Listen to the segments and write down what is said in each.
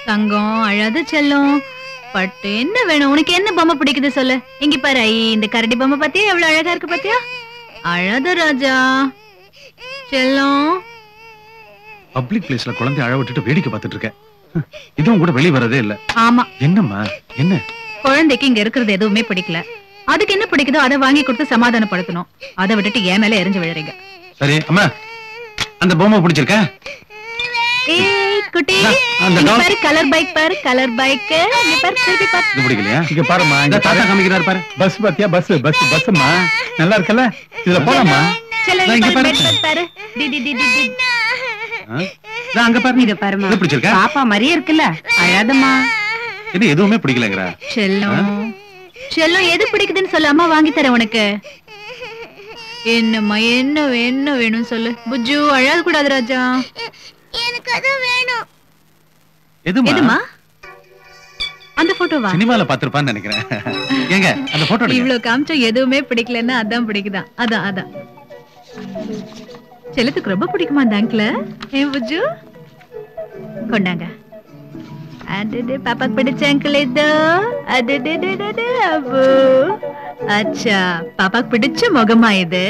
தங்கம் அழாத செல்லம் பட்டு என்ன வேணும் உனக்கு என்ன பொம்மை பிடிக்குது சொல்லு இங்க பாரு ஐ இந்த கரடி பொம்மை பாத்தியா எவ்வளவு அழகா இருக்கு பாத்தியா அழாத ராஜா செல்லம் பப்ளிக் பிளேஸ்ல குழந்தை அழ விட்டுட்டு வேடிக்கை பார்த்துட்டு இருக்கேன் ஹம், இதுவும் கூட வெளிய வரதே இல்ல ஆமா என்னம்மா என்ன குழந்தைக்கு இங்க இருக்கிறது எதுவுமே பிடிக்கல அதுக்கு என்ன பிடிக்குதோ அதை வாங்கி கொடுத்து சமாதானப்படுத்தணும் அதை விட்டுட்டு என் மேல எரிஞ்சு விழுறீங்க சரி அம்மா அந்த பொம்மை பிடிச்சிருக்க ஏய் குட்டி அந்த இங்க dog- பாரு கலர் பைக் பாரு கலர் பைக் இங்க பாரு திருப்பி பாரு இது பிடிக்கலையா இங்க பாருமா இந்த தாத்தா காமிக்கிறாரு பாரு பஸ் பாத்தியா பஸ் பஸ் பஸ்மா நல்லா இருக்கல இதுல போலாமா செல்லம் நான் இங்க இங்க பாரு பாரு. bed பாரு டி டி டி டி டி ஆ? இதோ அங்க பாரு இது பாருமா இது பிடிச்சிருக்கா பாப்பா மாதிரியே இருக்குல்ல அழாதம்மா இது எதுவுமே பிடிக்கலங்கிறா செல்லம் செல்லம் எது பிடிக்குதுன்னு சொல்லு அம்மா வாங்கி தரேன் உனக்கு என்னம்மா என்ன என்ன வேணும் சொல்லு புஜ்ஜு அழாத கூடாது ராஜா எனக்கு அது வேணும் எதுமா எதுமா அந்த போட்டோவா சினிமால பாத்திருப்பான்னு நினைக்கிறேன் ஏங்க அந்த போட்டோ எடுங்க இவ்ளோ காமிச்சோம் எதுவுமே பிடிக்கலன்னா அதான் பிடிக்குதான் அதான் அதான் செல்லத்துக்கு ரொம்ப பிடிக்குமா அந்த அங்கிள ஏன் புஜ்ஜு கொண்டாங்க அடடே பாப்பாக்கு பிடிச்ச அங்கிள் இதோ அடடே அபு அச்சா பாப்பாக்கு பிடிச்ச முகமா இது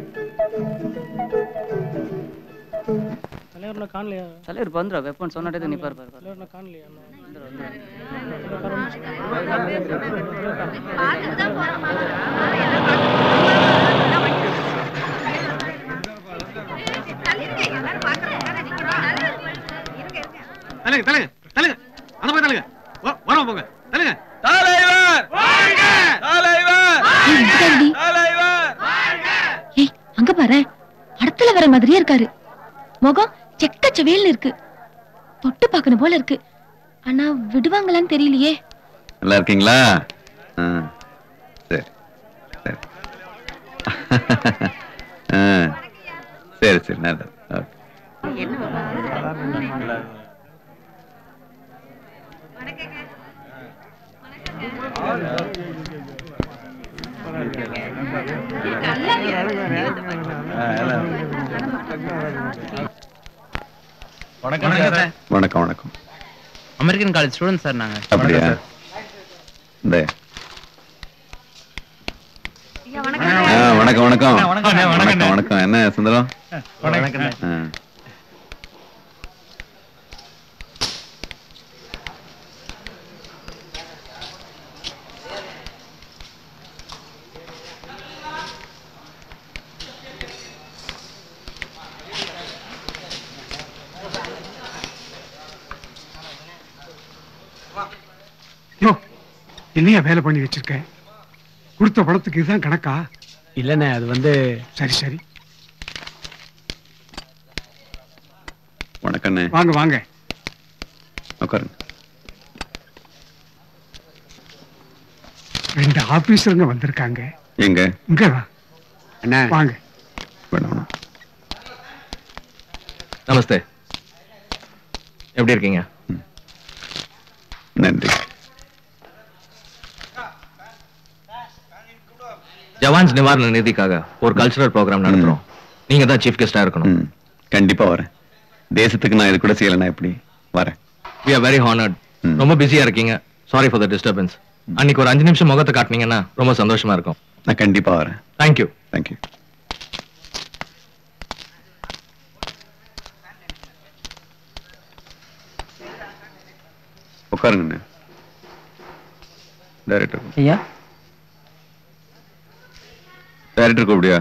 தலைவர் வந்துடும் வெப்பன் சொன்னாட்டே நிப்பார் பாரு தலங்க தலங்க தலங்க அந்த போய் தலங்க வரோம் போங்க தலங்க ஏய் அங்க பாரு படத்துல வர மாதிரியே இருக்காரு முகம் செக்கச்சவேல்னு இருக்கு தொட்டு பார்க்கணும் போல இருக்கு ஆனா விடுவாங்களான்னு தெரியலையே நல்லா இருக்கீங்களா ஆ, சரி சரி ஆ, சரி சரி நல்லது ஓகே வணக்கம் வணக்கம் வணக்கம் அமெரிக்கன் காலேஜ் ஸ்டூடெண்ட் சார் நாங்க அப்படியா இந்த ஆ, வணக்கம் வணக்கம் வணக்கம் வணக்கம் என்ன சுந்தரம் ஆ. யோ என்னையா வேலை பண்ணி வச்சிருக்க கொடுத்த பணத்துக்கு இதுதான் கணக்கா இல்லண்ணே அது வந்து சரி சரி வணக்கண்ணே வாங்க வாங்க உட்காருங்க ரெண்டு ஆபீசருங்க வந்திருக்காங்க எங்க இங்கதான் அண்ணா வாங்க வேணாம் வேணாம் நமஸ்தே எப்படி இருக்கீங்க நன்றி ஜவான்ஸ் நிவாரண நிதிக்காக ஒரு கல்ச்சுரல் ப்ரோக்ராம் நடத்துறோம் நீங்க தான் சீஃப் கெஸ்டா இருக்கணும் ம் கண்டிப்பா வரேன் தேசத்துக்கு நான் இது கூட செய்யலைன்னா எப்படி வரேன் வி ஆர் வெரி ஹானர்ட் ம். ரொம்ப பிஸியா இருக்கீங்க சாரி ஃபார் த டிஸ்டர்பன்ஸ் அன்னைக்கு ஒரு அஞ்சு நிமிஷம் முகத்தை காட்டினீங்கன்னா ரொம்ப சந்தோஷமா இருக்கும் நான் கண்டிப்பா வரேன் தேங்க்யூ தேங்க்யூ உட்காருங்க டைரக்டர் ஐயா டைரக்டர் கூப்பிடியா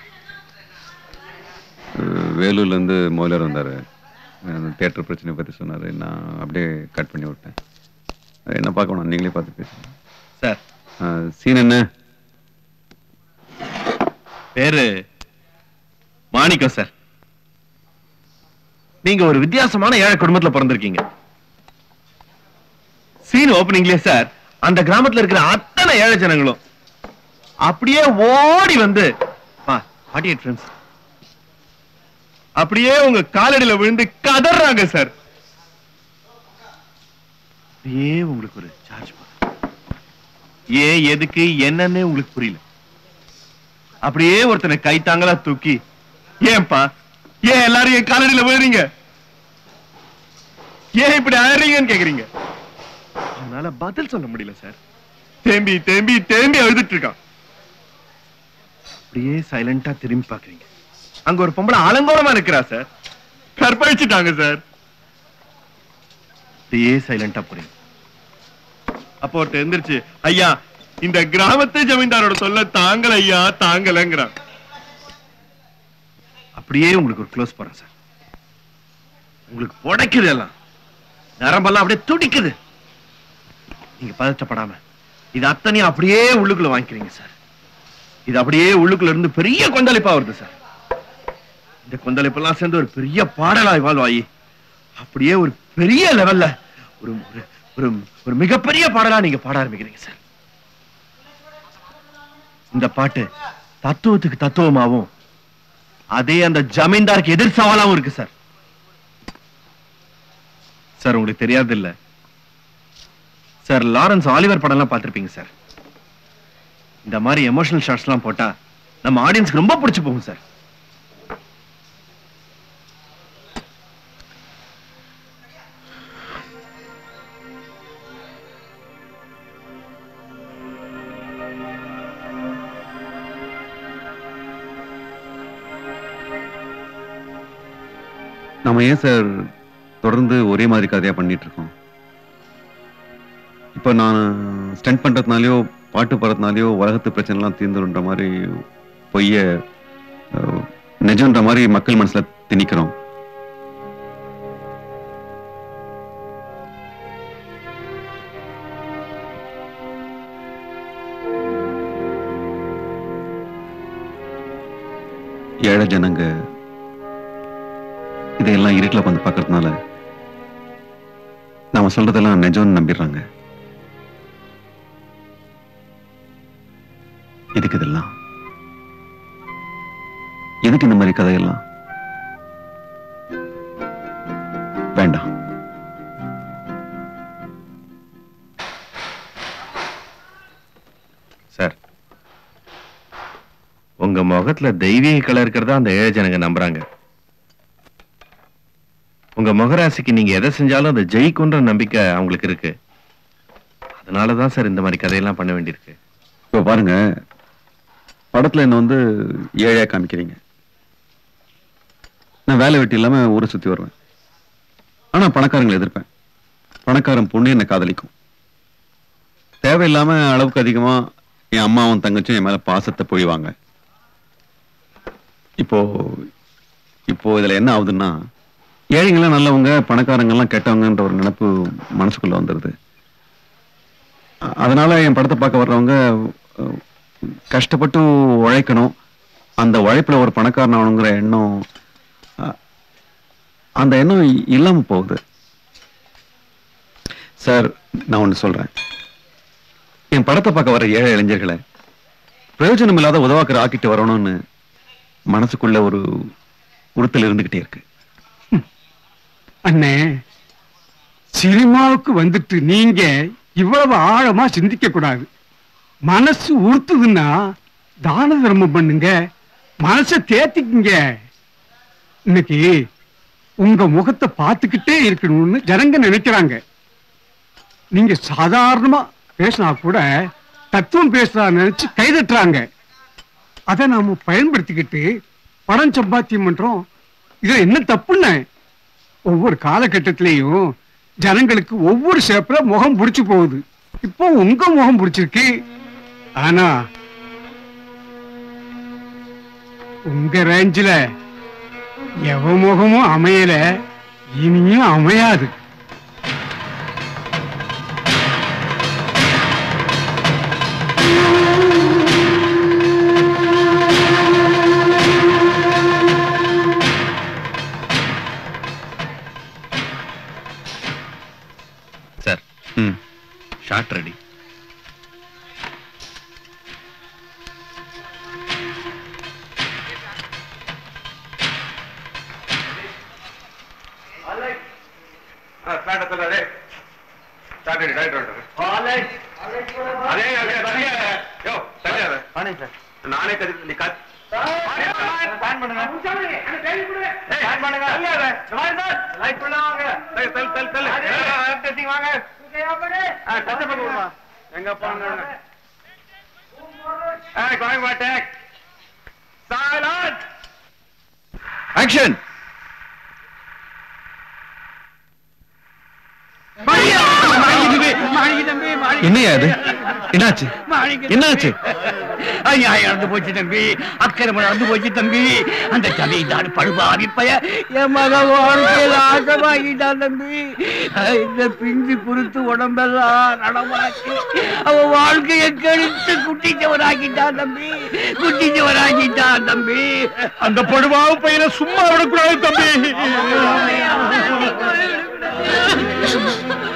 அஹ் வேலூர்ல இருந்து மோலர் வந்தாரு தியேட்டர் பிரச்சனை பத்தி சொன்னாரு நான் அப்படியே கட் பண்ணி விட்டேன் அது என்ன பார்க்கணும் நீங்களே பார்த்து பேசுங்க சார் சீன் என்ன பேரு மாணிக்கம் சார் நீங்க ஒரு வித்தியாசமான ஏழை குடும்பத்துல பிறந்திருக்கீங்க சீன் ஓபனிங்லயே சார் அந்த கிராமத்துல இருக்கிற அத்தனை ஏழை ஜனங்களும் அப்படியே ஓடி வந்து ஃபார்ட்டி எயிட் ஃப்ரெண்ட்ஸ் அப்படியே உங்க காலடியில விழுந்து கதறாங்க சார் அப்படியே உங்களுக்கு ஒரு சார்ஜ் ஏன் எதுக்கு என்னன்னு உங்களுக்கு புரியல அப்படியே ஒருத்தனை கை தாங்களா தூக்கி ஏன்பா ஏன் எல்லாரும் என் காலடியில விழுறீங்க ஏன் இப்படி அழறீங்கன்னு கேக்குறீங்க அவனால பதில் சொல்ல முடியல சார் தேம்பி தேம்பி தேம்பி அழுதுட்டு இருக்கான் அப்படியே சைலண்டா திரும்பி பாக்குறீங்க அங்க ஒரு பொம்பளை அலங்கோலமா இருக்கிறா சார் கற்பழிச்சிட்டாங்க சார் அப்படியே சைலண்டா போறீங்க அப்போ ஒருத்தர் எந்திரிச்சு ஐயா இந்த கிராமத்து ஜமீன்தாரோட சொல்ல தாங்கல ஐயா தாங்கலங்கிறான் அப்படியே உங்களுக்கு ஒரு க்ளோஸ் போறேன் சார் உங்களுக்கு புடைக்குது எல்லாம் நரம்பெல்லாம் அப்படியே துடிக்குது நீங்க பதட்டப்படாம இது அத்தனையும் அப்படியே உள்ளுக்குள்ள வாங்கிக்கிறீங்க சார் இது அப்படியே உள்ளுக்குள்ள இருந்து பெரிய கொந்தளிப்பா வருது சார் இந்த கொந்தளிப்பெல்லாம் சேர்ந்து ஒரு பெரிய பாடலா இவால்வ் ஆகி அப்படியே ஒரு பெரிய லெவல்ல ஒரு ஒரு- ஒரு ஒரு மிகப்பெரிய பாடலா நீங்க பாட ஆரம்பிக்கிறீங்க சார் இந்த பாட்டு தத்துவத்துக்கு தத்துவமாவும் அதே அந்த ஜமீன்தாருக்கு எதிர் சவாலாவும் இருக்கு சார் சார் உங்களுக்கு தெரியாது இல்ல சார் லாரன்ஸ் ஆலிவர் படம்லாம் பார்த்திருப்பீங்க சார் இந்த மாதிரி எமோஷனல் ஷாட்ஸ்லாம் போட்டா நம்ம ஆடியன்ஸ்க்கு ரொம்ப பிடிச்சு போகும் சார் நம்ம ஏன் சார் தொடர்ந்து ஒரே மாதிரி கதையா பண்ணிட்டு இருக்கோம் இப்போ நான் ஸ்டண்ட் பண்றதுனாலயோ பாட்டு பாடுறதுனாலயோ உலகத்து பிரச்சனைலாம் தீர்ந்துன்ற மாதிரி பொய்ய அஹ், நிஜம்ன்ற மாதிரி மக்கள் மனசுல திணிக்கிறோம் ஏழை ஜனங்க இதையெல்லாம் இருட்டில் வந்து பார்க்கறதுனால நாம சொல்றதெல்லாம் நிஜம்னு நம்பிடுறாங்க எதுக்கு இதெல்லாம் எதுக்கு இந்த மாதிரி கதையெல்லாம் வேண்டாம் சார் உங்க முகத்துல தெய்வீக கலை இருக்கிறதா அந்த ஏழை ஜனங்க நம்புறாங்க உங்க முகராசிக்கு நீங்க எதை செஞ்சாலும் அதை ஜெயிக்குன்ற நம்பிக்கை அவங்களுக்கு இருக்கு அதனாலதான் சார் இந்த மாதிரி கதையெல்லாம் பண்ண வேண்டியிருக்கு இப்போ பாருங்க படத்துல என்ன வந்து ஏழையா காமிக்கிறீங்க நான் வேலை வெட்டி இல்லாம ஊரை சுத்தி வருவேன் ஆனா பணக்காரங்களை எதிர்ப்பேன் பணக்காரன் பொண்ணு என்னை காதலிக்கும் தேவையில்லாம அளவுக்கு அதிகமா என் அம்மாவும் தங்கச்சும் என் மேல பாசத்தை பொழிவாங்க இப்போ இப்போ இதுல என்ன ஆகுதுன்னா ஏழைங்கெல்லாம் நல்லவங்க பணக்காரங்கெல்லாம் கெட்டவங்கன்ற ஒரு நினைப்பு மனசுக்குள்ள வந்துடுது அ- அதனால என் படத்தை பார்க்க வர்றவங்க அஹ், கஷ்டப்பட்டு உழைக்கணும் அந்த உழைப்புல ஒரு பணக்காரன் ஆகணுங்கிற எண்ணம் அ- அந்த எண்ணம் இ- இல்லாம போகுது சார் நான் ஒண்ணு சொல்றேன் என் படத்தை பார்க்க வர ஏழை இளைஞர்களை பிரயோஜனம் இல்லாத உதவாக்கிற ஆக்கிட்டு வரணும்னு மனசுக்குள்ள ஒரு உறுத்தல் இருந்துகிட்டே இருக்கு அண்ணே சினிமாவுக்கு வந்துட்டு நீங்க இவ்வளவு ஆழமா சிந்திக்க கூடாது மனசு உறுத்துதுன்னா தான தர்மம் பண்ணுங்க மனசை தேத்திக்குங்க இன்னைக்கு உங்க முகத்தை பார்த்துக்கிட்டே இருக்கணும்னு ஜனங்க நினைக்கிறாங்க நீங்க சாதாரணமா பேசினா கூட தத்துவம் பேசுறா நினைச்சு கைதட்டுறாங்க அதை நாம பயன்படுத்திக்கிட்டு பணம் சம்பாத்தியம் பண்றோம் இதுல என்ன தப்புன்னு ஒவ்வொரு காலகட்டத்திலையும் ஜனங்களுக்கு ஒவ்வொரு ஷேப்ல முகம் பிடிச்சு போகுது இப்போ உங்க முகம் பிடிச்சிருக்கு ஆனா உங்க ரேஞ்சில எவ முகமும் அமையல இனியும் அமையாது சார் ம் ஷார்ட் ரெடி நானே கதி நீ கத் எங்க போங்க ஆக்ஷன் என்னையா இது என்னாச்சு என்னாச்சு நியாயம் நடந்து போச்சு தம்பி அக்கிரமம் நடந்து போச்சு தம்பி அந்த ஜமீன்தார் படுபாவி பய என் மக வாழ்க்கையில் ஆசமாகிட்டான் தம்பி இந்த பிஞ்சு குருத்து உடம்பெல்லாம் நடமாக்கி அவ வாழ்க்கையை கழித்து குட்டிச்சவராக்கிட்டான் தம்பி குட்டிச்சவராக்கிட்டான் தம்பி அந்த படுவாவு பையனை சும்மா விடக்கூடாது தம்பி